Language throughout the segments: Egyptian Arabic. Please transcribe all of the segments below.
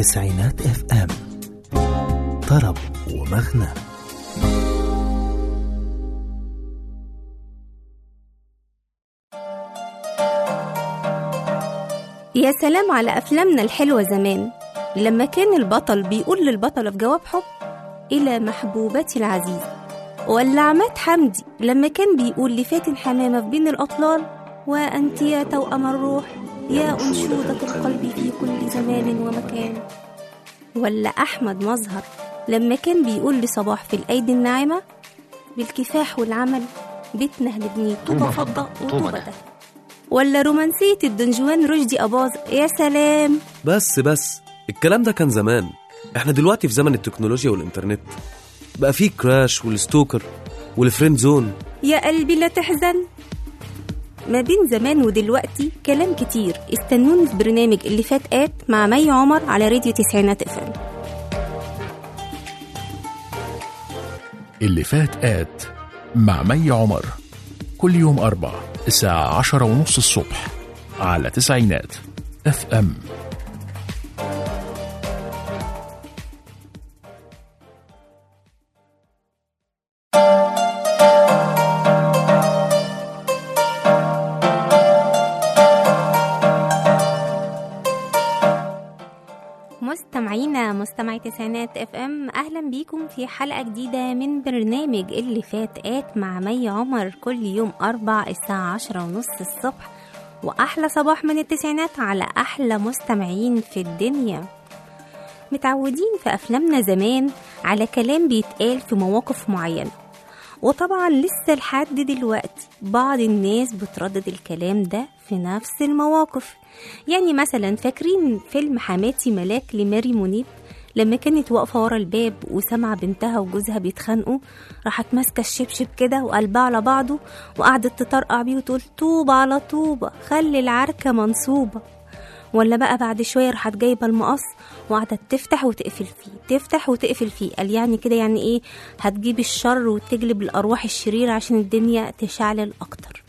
تسعينات اف ام طرب ومغنى يا سلام على أفلامنا الحلوة زمان لما كان البطل بيقول للبطلة في جواب حب إلى محبوبتي العزيزة ولا عماد حمدي لما كان بيقول لفاتن حمامة في بين الأطلال وأنت يا توأم الروح يا أنشودة القلب في كل زمان ومكان ولا أحمد مظهر لما كان بيقول لصباح في الأيدي الناعمة بالكفاح والعمل بيتنا هنبنيه طوبة فضة وطوبة ده ولا رومانسية الدنجوان رشدي أباظة يا سلام بس بس الكلام ده كان زمان احنا دلوقتي في زمن التكنولوجيا والإنترنت بقى فيه كراش والستوكر والفريند زون يا قلبي لا تحزن ما بين زمان ودلوقتي كلام كتير استنوني في برنامج اللي فات آت مع مي عمر على راديو تسعينات افم اللي فات آت مع مي عمر كل يوم أربع الساعة عشرة ونص الصبح على تسعينات اف ام مستمعينا مستمعي تسعينات اف ام اهلا بيكم في حلقه جديده من برنامج اللي فات آت مع مي عمر كل يوم اربع الساعه عشرة ونص الصبح واحلى صباح من التسعينات على احلى مستمعين في الدنيا متعودين في افلامنا زمان على كلام بيتقال في مواقف معينه وطبعا لسه لحد دلوقتي بعض الناس بتردد الكلام ده في نفس المواقف يعني مثلا فاكرين فيلم حماتي ملاك لماري منيب لما كانت واقفة ورا الباب وسمع بنتها وجوزها بيتخانقوا راحت ماسكة الشبشب كده وقلبها على بعضه وقعدت تطرقع بيه وتقول طوبة على طوبة خلي العركة منصوبة ولا بقى بعد شوية راحت جايبة المقص وقعدت تفتح وتقفل فيه تفتح وتقفل فيه قال يعني كده يعني ايه هتجيب الشر وتجلب الأرواح الشريرة عشان الدنيا تشعلل أكتر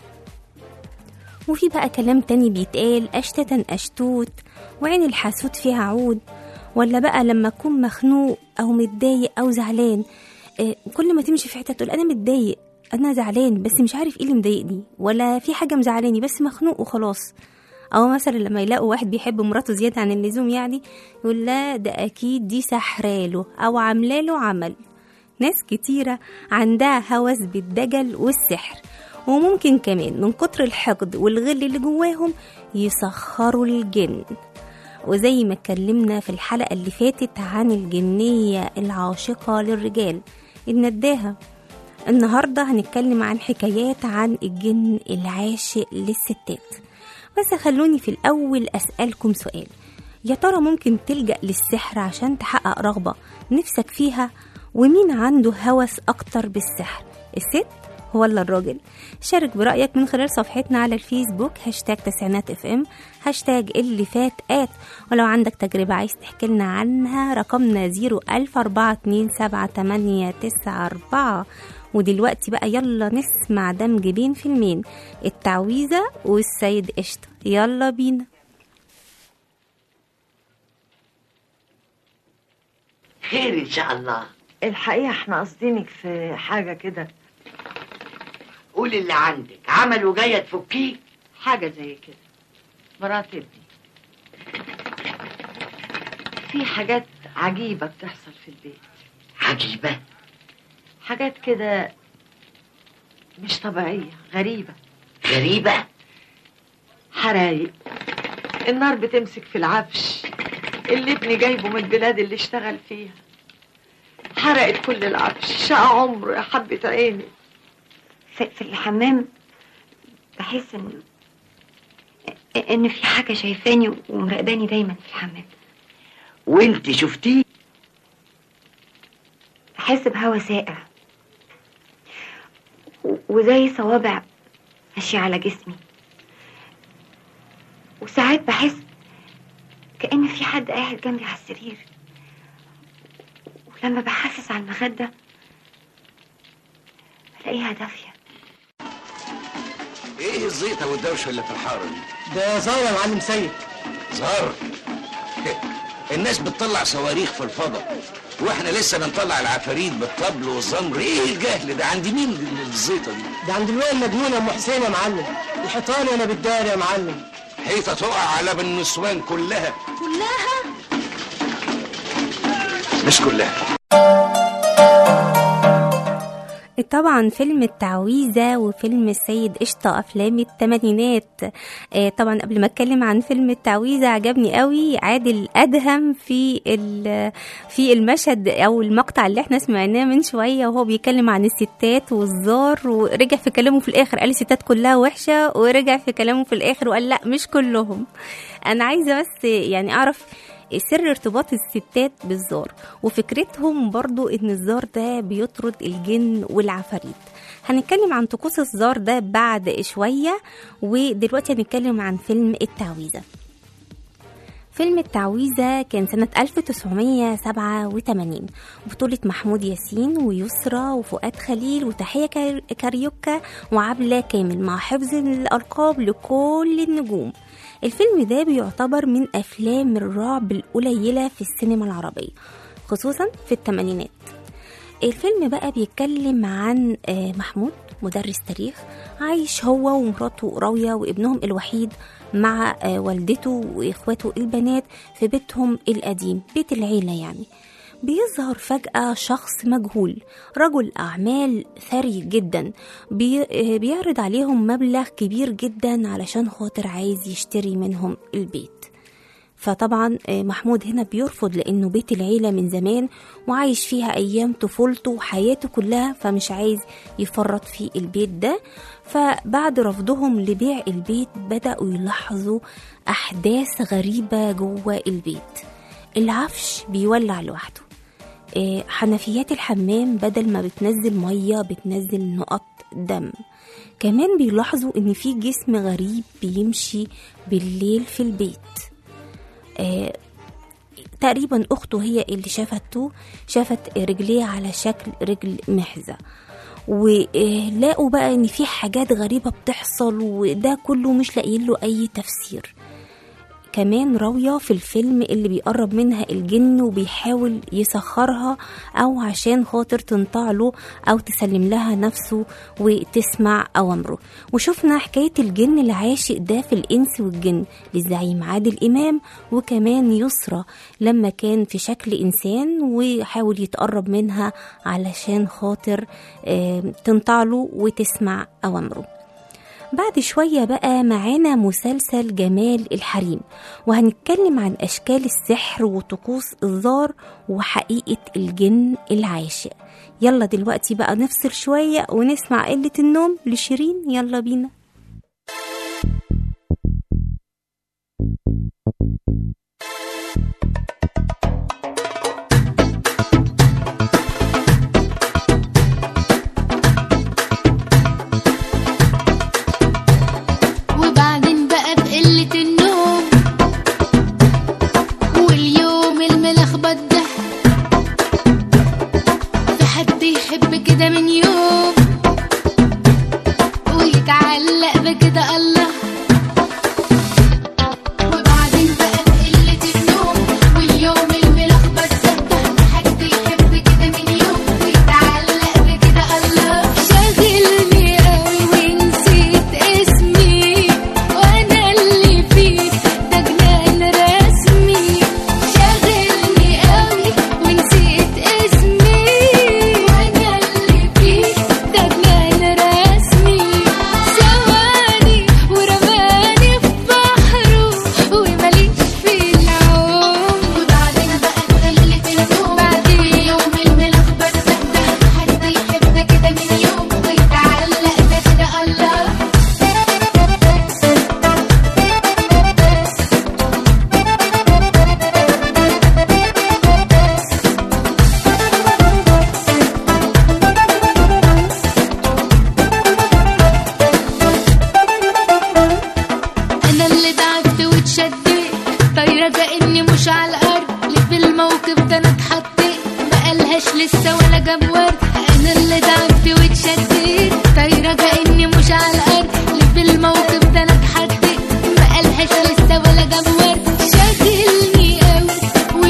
وفي بقى كلام تاني بيتقال أشتتا أشتوت وعين الحسود فيها عود ولا بقى لما أكون مخنوق أو متضايق أو زعلان آه، كل ما تمشي في حتة تقول أنا متضايق أنا زعلان بس مش عارف إيه اللي مضايقني ولا في حاجة مزعلاني بس مخنوق وخلاص أو مثلا لما يلاقوا واحد بيحب مراته زيادة عن اللزوم يعني يقول لا ده أكيد دي سحراله أو عاملاله عمل ناس كتيرة عندها هوس بالدجل والسحر وممكن كمان من كتر الحقد والغل اللي جواهم يسخروا الجن وزي ما اتكلمنا في الحلقة اللي فاتت عن الجنية العاشقة للرجال النداهة النهاردة هنتكلم عن حكايات عن الجن العاشق للستات بس خلوني في الأول أسألكم سؤال يا ترى ممكن تلجأ للسحر عشان تحقق رغبة نفسك فيها ومين عنده هوس أكتر بالسحر الست ولا الراجل شارك برأيك من خلال صفحتنا على الفيسبوك هاشتاج تسعينات اف ام هاشتاج اللي فات آت ولو عندك تجربة عايز تحكي لنا عنها رقمنا زيرو ألف أربعة اتنين سبعة تمانية تسعة أربعة ودلوقتي بقى يلا نسمع دمج بين فيلمين التعويذة والسيد قشطة يلا بينا خير ان شاء الله الحقيقة احنا قاصدينك في حاجة كده قولي اللي عندك عمل وجايه تفكيه حاجة زي كده مرات ابني في حاجات عجيبة بتحصل في البيت عجيبه حاجات كده مش طبيعية غريبة غريبه حرايق النار بتمسك في العفش اللي ابني جايبه من البلاد اللي اشتغل فيها حرقت كل العفش شقى عمره يا حبة عيني في, في الحمام بحس ان ان في حاجه شايفاني ومراقباني دايما في الحمام وانت شفتيه بحس بهوا ساقع و- وزي صوابع ماشيه على جسمي وساعات بحس كأن في حد قاعد جنبي على السرير ولما بحسس على المخدة بلاقيها دافية ايه الزيطه والدوشه اللي في الحاره دي؟ ده زهر يا معلم سيد زهر الناس بتطلع صواريخ في الفضاء واحنا لسه بنطلع العفاريت بالطبل والزمر ايه الجهل ده عند مين الزيطه دي ده عند الوائل المجنون يا ام حسين يا معلم الحيطان انا بالدار يا معلم حيطه تقع على بالنسوان كلها كلها مش كلها طبعا فيلم التعويذة وفيلم السيد قشطة أفلام التمانينات آه، طبعا قبل ما أتكلم عن فيلم التعويذة عجبني قوي عادل أدهم في ال- في المشهد أو المقطع اللي احنا سمعناه من شوية وهو بيتكلم عن الستات والزار ورجع في كلامه في الآخر قال الستات كلها وحشة ورجع في كلامه في الآخر وقال لا مش كلهم أنا عايزة بس يعني أعرف سر ارتباط الستات بالزار وفكرتهم برضو ان الزار ده بيطرد الجن والعفاريت هنتكلم عن طقوس الزار ده بعد شوية ودلوقتي هنتكلم عن فيلم التعويذة فيلم التعويذة كان سنة 1987 بطولة محمود ياسين ويسرى وفؤاد خليل وتحية كار- كاريوكا وعبلة كامل مع حفظ الألقاب لكل النجوم الفيلم ده بيعتبر من أفلام الرعب القليلة في السينما العربية خصوصا في الثمانينات الفيلم بقى بيتكلم عن آه، محمود مدرس تاريخ عايش هو ومراته راوية وابنهم الوحيد مع آه، والدته واخواته البنات في بيتهم القديم بيت العيلة يعني بيظهر فجأة شخص مجهول رجل أعمال ثري جدا بي آه، بيعرض عليهم مبلغ كبير جدا علشان خاطر عايز يشتري منهم البيت فطبعا آه، محمود هنا بيرفض لانه بيت العيله من زمان وعايش فيها ايام طفولته وحياته كلها فمش عايز يفرط في البيت ده فبعد رفضهم لبيع البيت بداوا يلاحظوا احداث غريبه جوه البيت العفش بيولع لوحده آه، حنفيات الحمام بدل ما بتنزل ميه بتنزل نقط دم كمان بيلاحظوا ان في جسم غريب بيمشي بالليل في البيت آه، تقريبا اخته هي اللي شافته شافت رجليه على شكل رجل محزة ولقوا بقى ان في حاجات غريبة بتحصل وده كله مش لاقيين له اي تفسير كمان راوية في الفيلم اللي بيقرب منها الجن وبيحاول يسخرها أو عشان خاطر تنطع له أو تسلم لها نفسه وتسمع أوامره وشفنا حكاية الجن العاشق ده في الإنس والجن للزعيم عادل إمام وكمان يسرى لما كان في شكل إنسان وحاول يتقرب منها علشان خاطر آه، تنطع له وتسمع أوامره بعد شوية بقى معانا مسلسل جمال الحريم وهنتكلم عن أشكال السحر وطقوس الزار وحقيقة الجن العاشق يلا دلوقتي بقى نفصل شوية ونسمع قلة النوم لشيرين يلا بينا وبعدين بقى بقلة النوم واليوم الملخبط ده في حد يحب كده من يوم ويتعلق بكده الله وبعدين بقى بقلة النوم واليوم الملخبط ده في حد يحب كده من يوم ويتعلق بكده الله شاغلني قوي ونسيت اسمي وانا اللي فيه ده جنان رسمي شاغلني قوي ونسيت اسمي وانا اللي فيه ده جنان رسمي سواني ورماني في بحره وماليش في العوم وبعدين بقى قلة النوم بعدين يوم الملخبط ده حد يحب كده من يوم ويتعلق بكده الله انا اللي ضعفت واتشديت طايره كاني مش على الارض اللي في الموقف ده انا اتحطيت ما قالهاش لسه ولا جاب ورد انا اللي ضعفت واتشديت طايره كاني مش على الارض اللي في الموقف ده انا اتحطيت ما قالهاش لسه ولا جاب ورد شاغلني قوي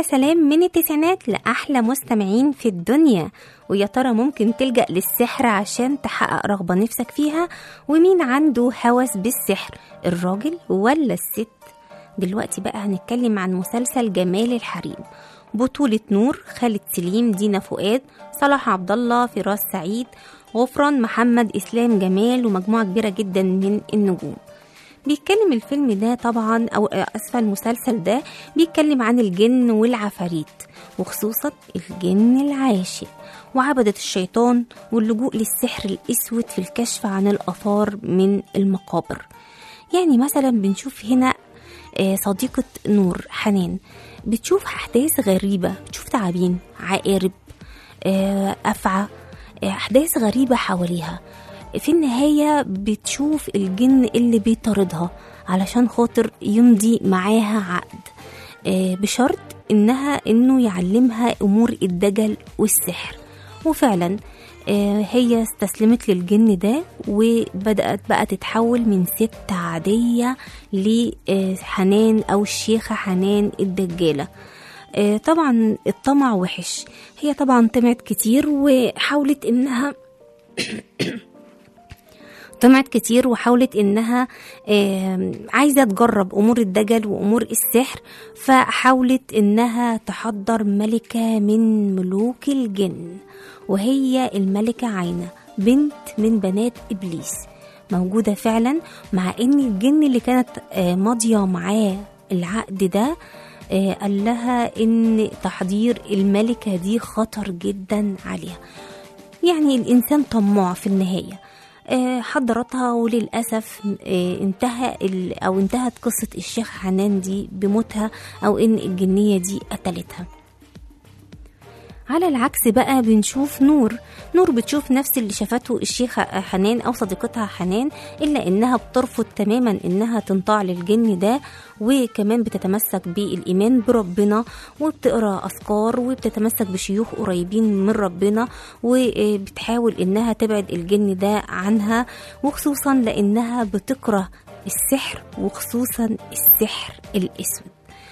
أحلى سلام من التسعينات لأحلى مستمعين في الدنيا ويا ترى ممكن تلجأ للسحر عشان تحقق رغبة نفسك فيها ومين عنده هوس بالسحر الراجل ولا الست دلوقتي بقى هنتكلم عن مسلسل جمال الحريم بطولة نور خالد سليم دينا فؤاد صلاح عبد الله فراس سعيد غفران محمد إسلام جمال ومجموعة كبيرة جدا من النجوم بيتكلم الفيلم ده طبعا او اسفه المسلسل ده بيتكلم عن الجن والعفاريت وخصوصا الجن العاشق وعبدة الشيطان واللجوء للسحر الاسود في الكشف عن الاثار من المقابر يعني مثلا بنشوف هنا آه، صديقة نور حنان بتشوف أحداث غريبة بتشوف تعابين عقارب آه، أفعى آه، أحداث غريبة حواليها في النهاية بتشوف الجن اللي بيطاردها علشان خاطر يمضي معاها عقد آه، بشرط انها انه يعلمها امور الدجل والسحر وفعلا آه، هي استسلمت للجن ده وبدأت بقى تتحول من ست عادية لحنان أو الشيخة حنان الدجالة آه، طبعا الطمع وحش هي طبعا طمعت كتير وحاولت انها طمعت كتير وحاولت انها آم، عايزه تجرب امور الدجل وامور السحر فحاولت انها تحضر ملكه من ملوك الجن وهي الملكه عاينه بنت من بنات ابليس موجوده فعلا مع ان الجن اللي كانت آه، ماضيه معاه العقد ده آه، قال لها ان تحضير الملكه دي خطر جدا عليها يعني الإنسان طماع في النهاية آه، حضرتها وللأسف آه، انتهى ال- أو انتهت قصة الشيخ حنان دي بموتها أو إن الجنية دي قتلتها على العكس بقى بنشوف نور نور بتشوف نفس اللي شافته الشيخة حنان أو صديقتها حنان إلا إنها بترفض تماما إنها تنطاع للجن ده وكمان بتتمسك بالإيمان بربنا وبتقرأ أذكار وبتتمسك بشيوخ قريبين من ربنا وبتحاول إنها تبعد الجن ده عنها وخصوصا لإنها بتكره السحر وخصوصا السحر الأسود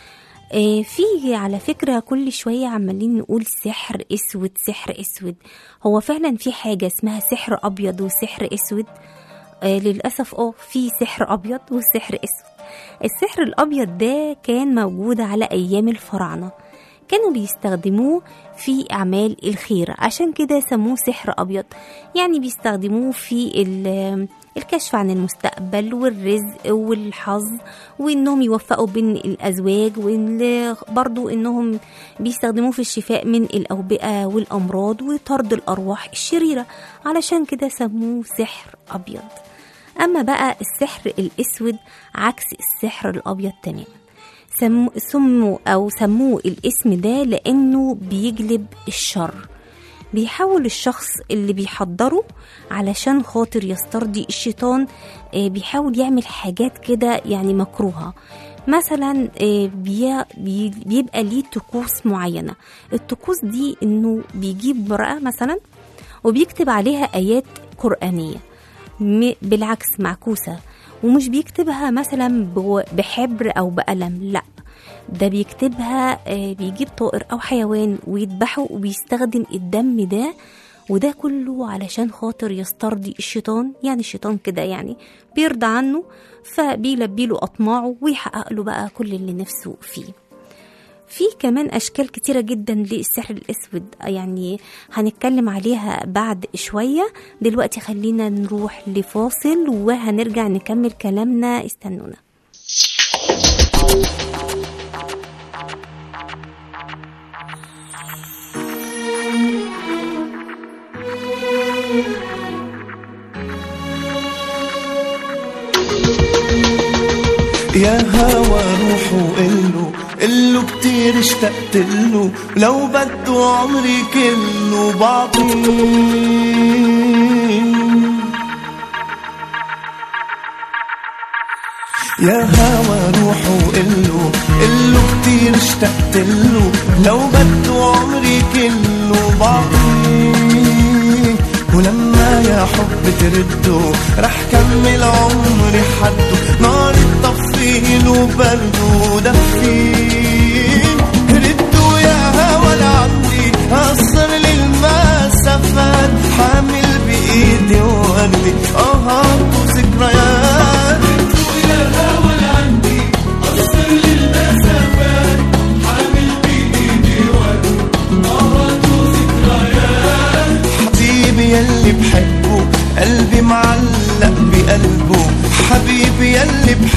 آه، في على فكرة كل شوية عمالين نقول سحر اسود سحر اسود هو فعلا في حاجة اسمها سحر ابيض وسحر اسود آه للأسف اه في سحر ابيض وسحر اسود السحر الابيض ده كان موجود على ايام الفراعنة كانوا بيستخدموه في أعمال الخير عشان كده سموه سحر أبيض يعني بيستخدموه في ال- الكشف عن المستقبل والرزق والحظ وإنهم يوفقوا بين الأزواج وبرضو إنهم بيستخدموه في الشفاء من الأوبئة والأمراض وطرد الأرواح الشريرة علشان كده سموه سحر أبيض أما بقى السحر الأسود عكس السحر الأبيض تماما سموا سموا أو سموه الاسم ده لأنه بيجلب الشر بيحول الشخص اللي بيحضره علشان خاطر يسترضي الشيطان آه، بيحاول يعمل حاجات كده يعني مكروهة مثلا آه، بي- بي- بيبقى ليه طقوس معينة الطقوس دي انه بيجيب ورقة مثلا وبيكتب عليها آيات قرآنية م- بالعكس معكوسة ومش بيكتبها مثلا بو- بحبر أو بقلم لأ ده بيكتبها آه، بيجيب طائر أو حيوان ويذبحه وبيستخدم الدم ده وده كله علشان خاطر يسترضي الشيطان يعني الشيطان كده يعني بيرضى عنه فبيلبي له أطماعه ويحقق له بقى كل اللي نفسه فيه في كمان أشكال كتيرة جدا للسحر الأسود يعني هنتكلم عليها بعد شوية دلوقتي خلينا نروح لفاصل وهنرجع نكمل كلامنا استنونا يا هوا روح وقله قله كتير اشتقت له لو بده عمري كله بعطيه يا هوا روح وقله قله كتير اشتقت له لو بده عمري كله بعطيه ولما يا حب ترده رح كمل عمري حده نار تطفيل وبرده دفيه ردوا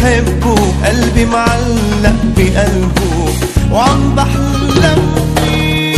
بحبه قلبي معلق بقلبه وعم بحلم فيه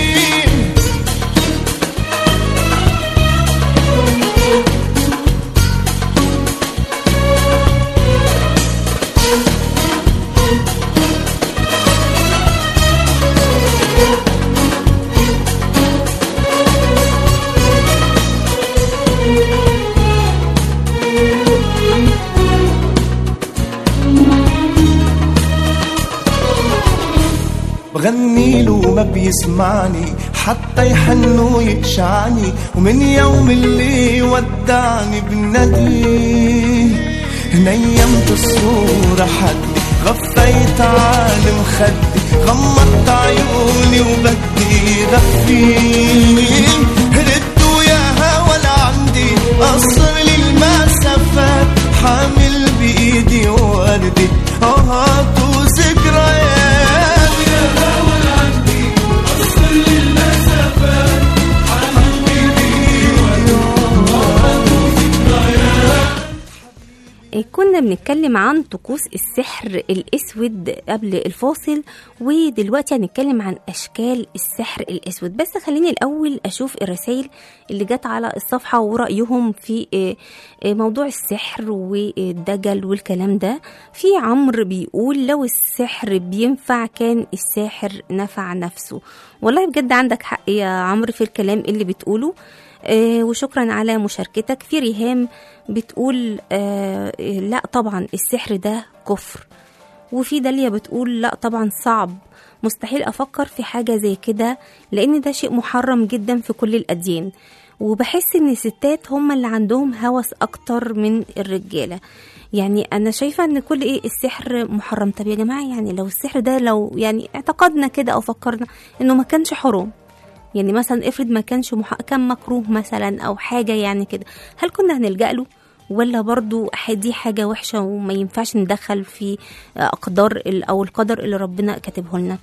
بغني له ما بيسمعني حتى يحن ويقشعني ومن يوم اللي ودعني بناديه نيمت الصورة حدي غفيت عالم خدي غمضت عيوني وبدي دفيه ردوا يا هوا لعندي قصر لي المسافات حامل بايدي وردي اهات وذكريات يا هوا لعندي قصر لي المسافات حامل بايدي كنا بنتكلم عن طقوس السحر الاسود قبل الفاصل ودلوقتي هنتكلم عن اشكال السحر الاسود بس خليني الاول اشوف الرسائل اللي جت على الصفحه ورايهم في آه، آه، موضوع السحر والدجل والكلام ده في عمرو بيقول لو السحر بينفع كان الساحر نفع نفسه والله بجد عندك حق يا عمرو في الكلام اللي بتقوله آه، وشكرا على مشاركتك في ريهام بتقول آه لا طبعا السحر ده كفر وفي داليا بتقول لا طبعا صعب مستحيل افكر في حاجه زي كده لان ده شيء محرم جدا في كل الاديان وبحس ان الستات هم اللي عندهم هوس اكتر من الرجاله يعني انا شايفه ان كل ايه السحر محرم طب يا جماعه يعني لو السحر ده لو يعني اعتقدنا كده او فكرنا انه ما كانش حرام يعني مثلا افرض ما كانش مح... كان مكروه مثلا او حاجه يعني كده هل كنا هنلجا له ولا برضو ح- دي حاجه وحشه وما ينفعش ندخل في اقدار ال- او القدر اللي ربنا كاتبه لنا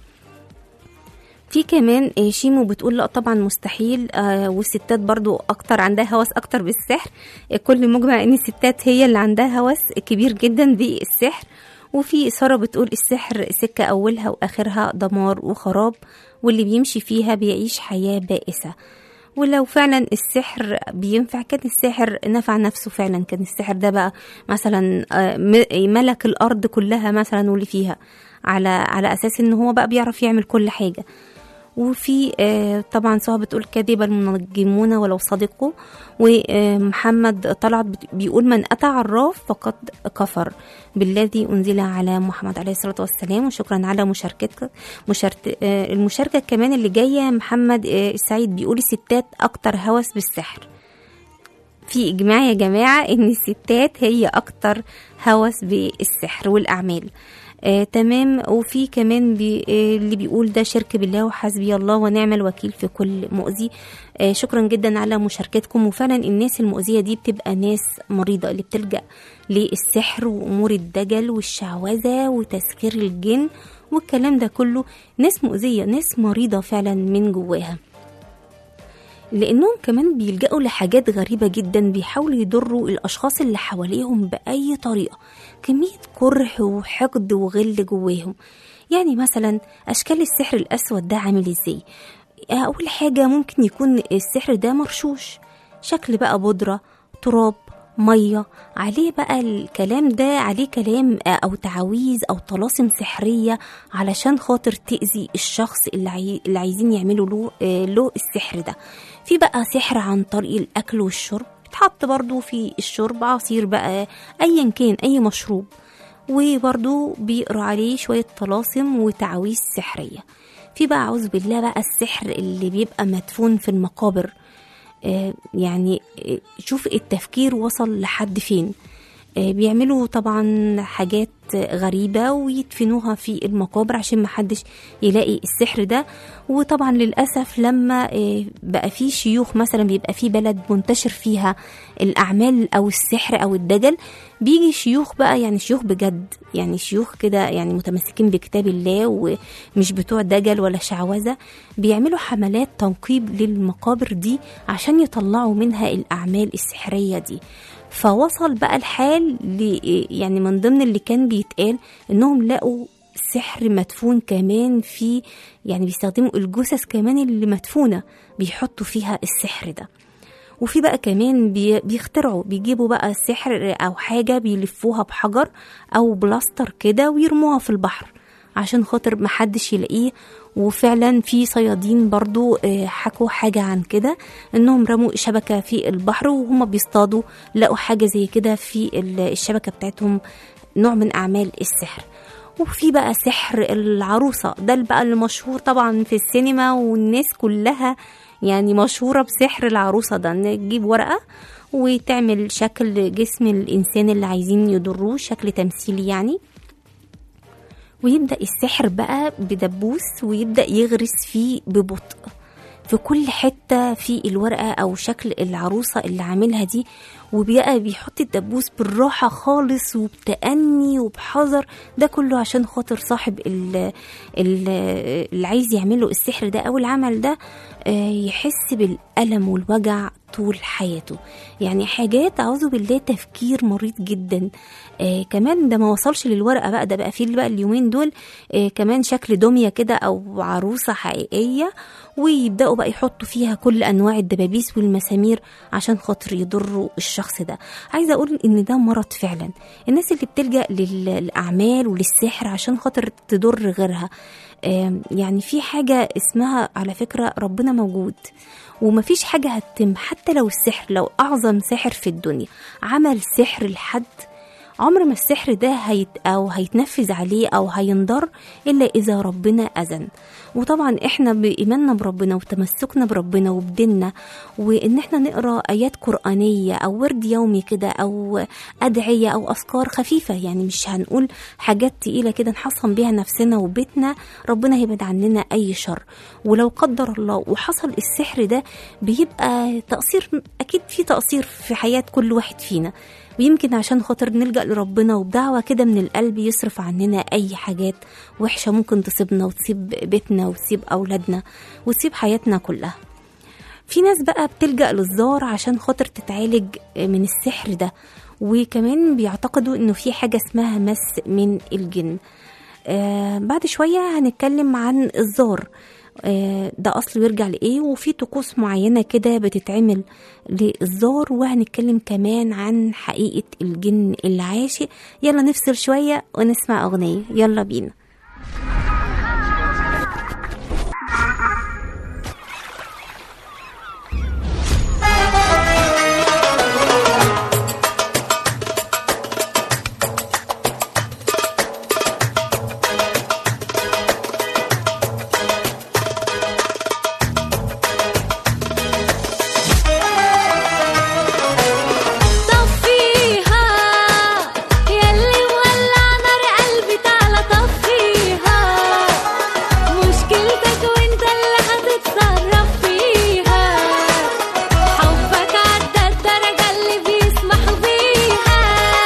في كمان آه، شيمو بتقول لا طبعا مستحيل آه، والستات برضو اكتر عندها هوس اكتر بالسحر آه، كل مجمع ان الستات هي اللي عندها هوس كبير جدا بالسحر وفي سارة بتقول السحر سكة أولها وآخرها دمار وخراب واللي بيمشي فيها بيعيش حياة بائسة ولو فعلا السحر بينفع كان الساحر نفع نفسه فعلا كان السحر ده بقى مثلا آه، م- ملك الأرض كلها مثلا واللي فيها على على أساس إن هو بقى بيعرف يعمل كل حاجة وفي آه، طبعا سهى بتقول كذب المنجمون ولو صدقوا ومحمد طلعت بت- بيقول من أتى عراف فقد كفر بالذي أنزل على محمد عليه الصلاة والسلام وشكرا على مشاركتك مشارت آه، المشاركة كمان اللي جاية محمد آه، السعيد بيقول الستات أكتر هوس بالسحر في إجماع يا جماعة إن الستات هي أكتر هوس بالسحر والأعمال آه تمام وفي كمان بي آه اللي بيقول ده شرك بالله وحسبي الله ونعم الوكيل في كل مؤذي آه شكرا جدا على مشاركتكم وفعلا الناس المؤذية دي بتبقى ناس مريضة اللي بتلجأ للسحر وأمور الدجل والشعوذة وتسخير الجن والكلام ده كله ناس مؤذية ناس مريضة فعلا من جواها لانهم كمان بيلجأوا لحاجات غريبة جدا بيحاولوا يضروا الاشخاص اللي حواليهم بأي طريقة كمية كره وحقد وغل جواهم يعني مثلا اشكال السحر الاسود ده عامل ازاي اول حاجة ممكن يكون السحر ده مرشوش شكل بقى بودرة تراب مية عليه بقى الكلام ده عليه كلام أو تعاويذ أو طلاسم سحرية علشان خاطر تأذي الشخص اللي, عاي... اللي عايزين يعملوا له آه، له السحر ده في بقى سحر عن طريق الأكل والشرب بيتحط برضو في الشرب عصير بقى أيا كان أي مشروب وبرضو بيقروا عليه شوية طلاسم وتعاويذ سحرية في بقى أعوذ بالله بقى السحر اللي بيبقى مدفون في المقابر آه، يعني آه، شوف التفكير وصل لحد فين آه، بيعملوا طبعا حاجات غريبة ويدفنوها في المقابر عشان محدش يلاقي السحر ده وطبعا للأسف لما آه، بقى في شيوخ مثلا بيبقى في بلد منتشر فيها الأعمال أو السحر أو الدجل بيجي شيوخ بقى يعني شيوخ بجد يعني شيوخ كده يعني متمسكين بكتاب الله ومش بتوع دجل ولا شعوذة بيعملوا حملات تنقيب للمقابر دي عشان يطلعوا منها الأعمال السحرية دي فوصل بقى الحال ل يعني من ضمن اللي كان بيتقال انهم لقوا سحر مدفون كمان في يعني بيستخدموا الجثث كمان اللي مدفونه بيحطوا فيها السحر ده وفي بقى كمان بي- بيخترعوا بيجيبوا بقى سحر او حاجه بيلفوها بحجر او بلاستر كده ويرموها في البحر عشان خاطر محدش يلاقيه وفعلا في صيادين برضو آه، حكوا حاجة عن كده انهم رموا شبكة في البحر وهم بيصطادوا لقوا حاجة زي كده في ال- الشبكة بتاعتهم نوع من اعمال السحر وفي بقى سحر العروسة ده اللي بقى اللي مشهور طبعا في السينما والناس كلها يعني مشهورة بسحر العروسة ده ان تجيب ورقة وتعمل شكل جسم الإنسان اللي عايزين يضروه شكل تمثيلي يعني ويبدأ السحر بقى بدبوس ويبدأ يغرس فيه ببطء في كل حتة في الورقة أو شكل العروسة اللي عاملها دي وبقى بيحط الدبوس بالراحة خالص وبتأني وبحذر ده كله عشان خاطر صاحب ال- ال- اللي عايز يعمله السحر ده أو العمل ده آه، يحس بالألم والوجع طول حياته يعني حاجات أعوذ بالله تفكير مريض جدا آه كمان ده ما وصلش للورقة بقى ده بقى فيه بقى اليومين دول آه كمان شكل دمية كده أو عروسة حقيقية ويبدأوا بقى يحطوا فيها كل أنواع الدبابيس والمسامير عشان خاطر يضروا الشخص ده عايزة أقول إن ده مرض فعلا الناس اللي بتلجأ لل- للأعمال وللسحر عشان خاطر تضر غيرها آم، يعني في حاجة اسمها على فكرة ربنا موجود ومفيش حاجة هتتم حتى لو السحر لو أعظم سحر في الدنيا عمل سحر لحد عمر ما السحر ده هيت أو هيتنفذ عليه أو هينضر إلا إذا ربنا أذن وطبعا إحنا بإيماننا بربنا وتمسكنا بربنا وبديننا وإن إحنا نقرأ آيات قرآنية أو ورد يومي كده أو أدعية أو أذكار خفيفة يعني مش هنقول حاجات تقيلة كده نحصن بيها نفسنا وبيتنا ربنا هيبعد عننا أي شر ولو قدر الله وحصل السحر ده بيبقى تقصير أكيد في تقصير في حياة كل واحد فينا ويمكن عشان خاطر نلجأ لربنا وبدعوة كده من القلب يصرف عننا أي حاجات وحشة ممكن تصيبنا وتسيب بيتنا وتسيب أولادنا وتسيب حياتنا كلها في ناس بقى بتلجأ للزار عشان خاطر تتعالج من السحر ده وكمان بيعتقدوا انه في حاجة اسمها مس من الجن آه بعد شوية هنتكلم عن الزار آه ده أصله يرجع لإيه وفي طقوس معينة كده بتتعمل للزار وهنتكلم كمان عن حقيقة الجن العاشق يلا نفصل شوية ونسمع أغنية يلا بينا طفيها ياللي مولع نار قلبي تعالى طفيها مشكلتك وانت اللي هتتصرف فيها حبك عدى الدرجة اللي بيسمح بيها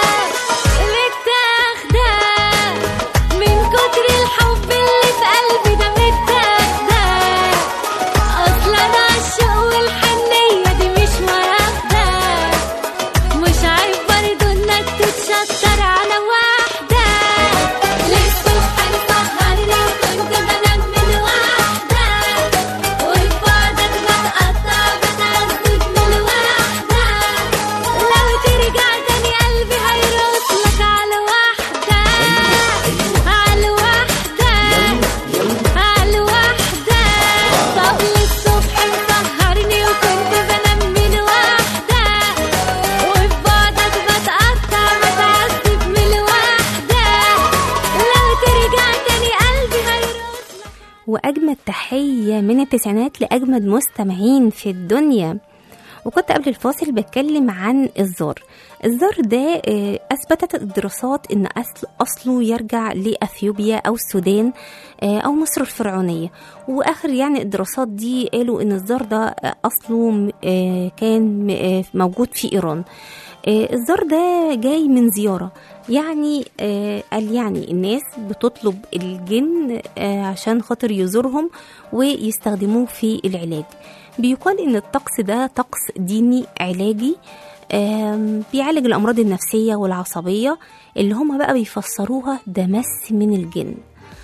متاخدة من كتر الحب اللي في قلبي ده متاخدة اصلا عالشوق والحنية دي مش واخدة مش عيب برضه انك تتشطر على واحدة لسه هنسهرني وكنت بنام من واحدة وفي بعدك بتقطع بتعذب من واحدة لو ترجع تاني قلبي هيرقص لك على واحدة على واحدة على واحدة طب للصبح مسهرني وكنت بنام من واحدة وفي بعدك بتقطع بتعذب من واحدة لو ترجع تاني قلبي هيرقص وأجمد تحية من التسعينات لأجمد مستمعين في الدنيا وكنت قبل الفاصل بتكلم عن الزار الزار ده آه، أثبتت الدراسات إن أصل أصله يرجع لأثيوبيا أو السودان آه، أو مصر الفرعونية وآخر يعني الدراسات دي قالوا إن الزار ده آه، أصله آه، كان آه، موجود في إيران آه، الزار ده جاي من زيارة يعني آه قال يعني الناس بتطلب الجن آه عشان خاطر يزورهم ويستخدموه في العلاج بيقال ان الطقس ده طقس ديني علاجي آم، بيعالج الأمراض النفسية والعصبية اللي هما بقى بيفسروها ده مس من الجن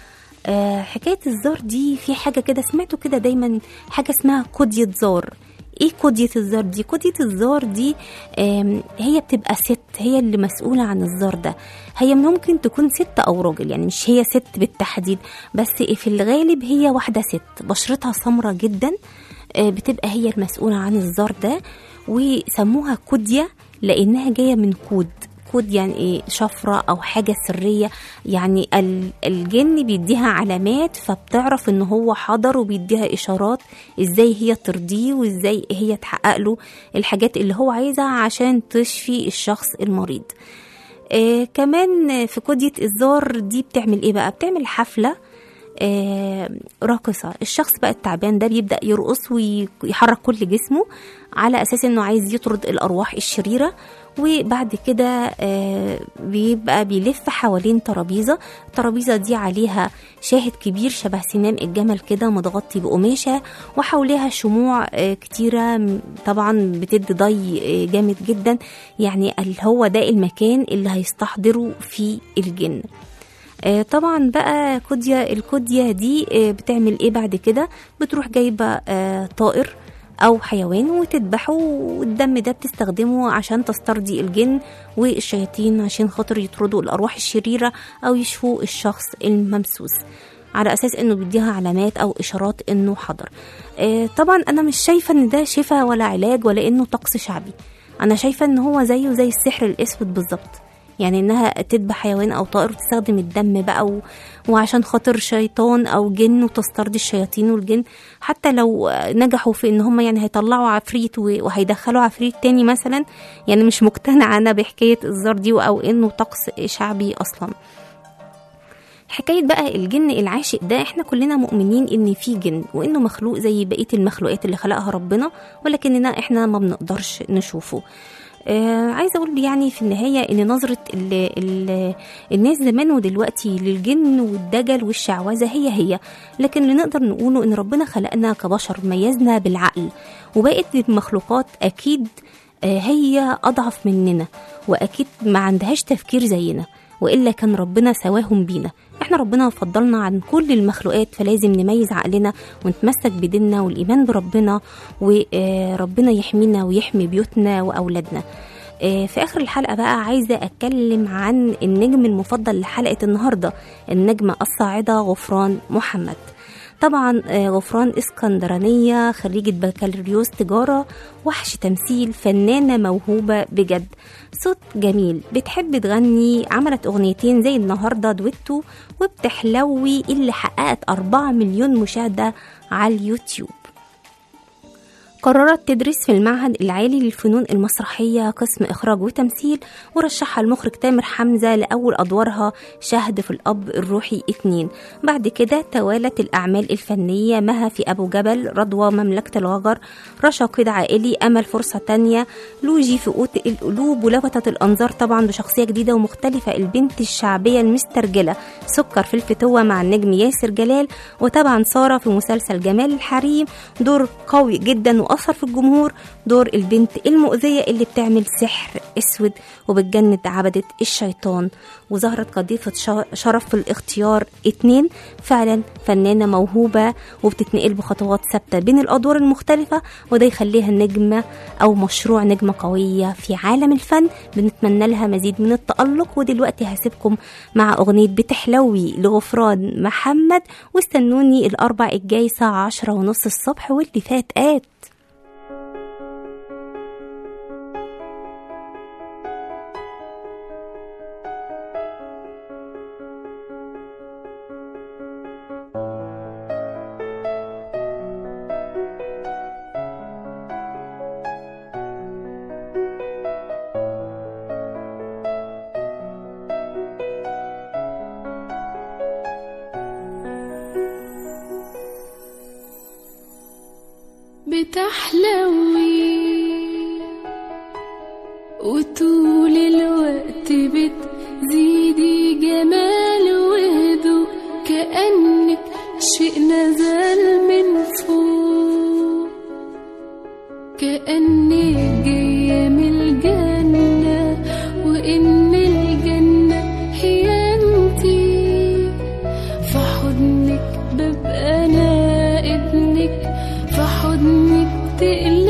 آه، حكاية الزار دي في حاجة كده سمعتوا كده دايما حاجة اسمها كودية زار ايه كودية الزار دي كودية الزار دي آم، هي بتبقى ست هي اللي مسؤولة عن الزار ده هي ممكن تكون ست او راجل يعني مش هي ست بالتحديد بس في الغالب هي واحدة ست بشرتها سمرة جدا آه، بتبقى هي المسؤولة عن الزار ده وسموها كودية لانها جاية من كود كود يعني ايه شفرة او حاجة سرية يعني ال- الجن بيديها علامات فبتعرف ان هو حضر وبيديها اشارات ازاي هي ترضيه وازاي هي تحقق له الحاجات اللي هو عايزها عشان تشفي الشخص المريض آه كمان في كودية الزار دي بتعمل ايه بقى بتعمل حفلة آه راقصة الشخص بقى التعبان ده بيبدأ يرقص ويحرك كل جسمه على أساس إنه عايز يطرد الأرواح الشريرة وبعد كده آه بيبقى بيلف حوالين ترابيزة الترابيزة دي عليها شاهد كبير شبه سنام الجمل كده متغطي بقماشة وحواليها شموع آه كتيرة م- طبعا بتدي ضي آه جامد جدا يعني اللي هو ده المكان اللي هيستحضروا فيه الجن آه، طبعا بقى كوديا الكوديا دي آه، بتعمل ايه بعد كده بتروح جايبه آه، طائر او حيوان وتذبحه والدم ده بتستخدمه عشان تسترضي الجن والشياطين عشان خاطر يطردوا الارواح الشريره او يشفوا الشخص الممسوس على اساس انه بيديها علامات او اشارات انه حضر آه، طبعا انا مش شايفه ان ده شفاء ولا علاج ولا انه طقس شعبي انا شايفه ان هو زيه زي السحر الاسود بالظبط يعني انها تذبح حيوان او طائر وتستخدم الدم بقى و... وعشان خاطر شيطان او جن وتسترضي الشياطين والجن حتى لو نجحوا في ان هم يعني هيطلعوا عفريت و- وهيدخلوا عفريت تاني مثلا يعني مش مقتنعه انا بحكايه الزار دي او انه طقس شعبي اصلا حكاية بقى الجن العاشق ده احنا كلنا مؤمنين ان في جن وانه مخلوق زي بقية المخلوقات اللي خلقها ربنا ولكننا احنا ما بنقدرش نشوفه آه عايزه اقول يعني في النهايه ان نظره ال ال الناس زمان ودلوقتي للجن والدجل والشعوذه هي هي لكن اللي نقدر نقوله ان ربنا خلقنا كبشر ميزنا بالعقل وبقت المخلوقات اكيد آه هي اضعف مننا واكيد ما عندهاش تفكير زينا والا كان ربنا سواهم بينا احنا ربنا فضلنا عن كل المخلوقات فلازم نميز عقلنا ونتمسك بديننا والايمان بربنا وربنا يحمينا ويحمي بيوتنا واولادنا آه، في اخر الحلقه بقى عايزه اتكلم عن النجم المفضل لحلقه النهارده النجمه الصاعده غفران محمد طبعا آه، غفران اسكندرانية خريجة بكالوريوس تجارة وحش تمثيل فنانة موهوبة بجد صوت جميل بتحب تغني عملت أغنيتين زي النهاردة دويتو وبتحلوي اللي حققت أربعة مليون مشاهدة على اليوتيوب قررت تدرس في المعهد العالي للفنون المسرحية قسم إخراج وتمثيل ورشحها المخرج تامر حمزة لأول أدوارها شهد في الأب الروحي اتنين بعد كده توالت الأعمال الفنية مها في أبو جبل رضوى مملكة الغجر رشا قيد عائلي أمل فرصة تانية لوجي في قوت القلوب ولفتت الأنظار طبعا بشخصية جديدة ومختلفة البنت الشعبية المسترجلة سكر في الفتوة مع النجم ياسر جلال وطبعا سارة في مسلسل جمال الحريم دور قوي جدا وأثر في الجمهور دور البنت المؤذية اللي بتعمل سحر أسود وبتجند عبدة الشيطان وظهرت قضيفة ش- شرف في الاختيار اتنين فعلا فنانة موهوبة وبتتنقل بخطوات ثابتة بين الأدوار المختلفة وده يخليها نجمة أو مشروع نجمة قوية في عالم الفن بنتمنى لها مزيد من التألق ودلوقتي هسيبكم مع أغنية بتحلوي لغفران محمد واستنوني الأربع الجاي الساعة عشرة ونص الصبح واللي فات آت بتحلوي وطول الوقت بتزيدي جمال وهدوء كأنك شيء نزل من فوق كأنك جاية من الجنة تقلب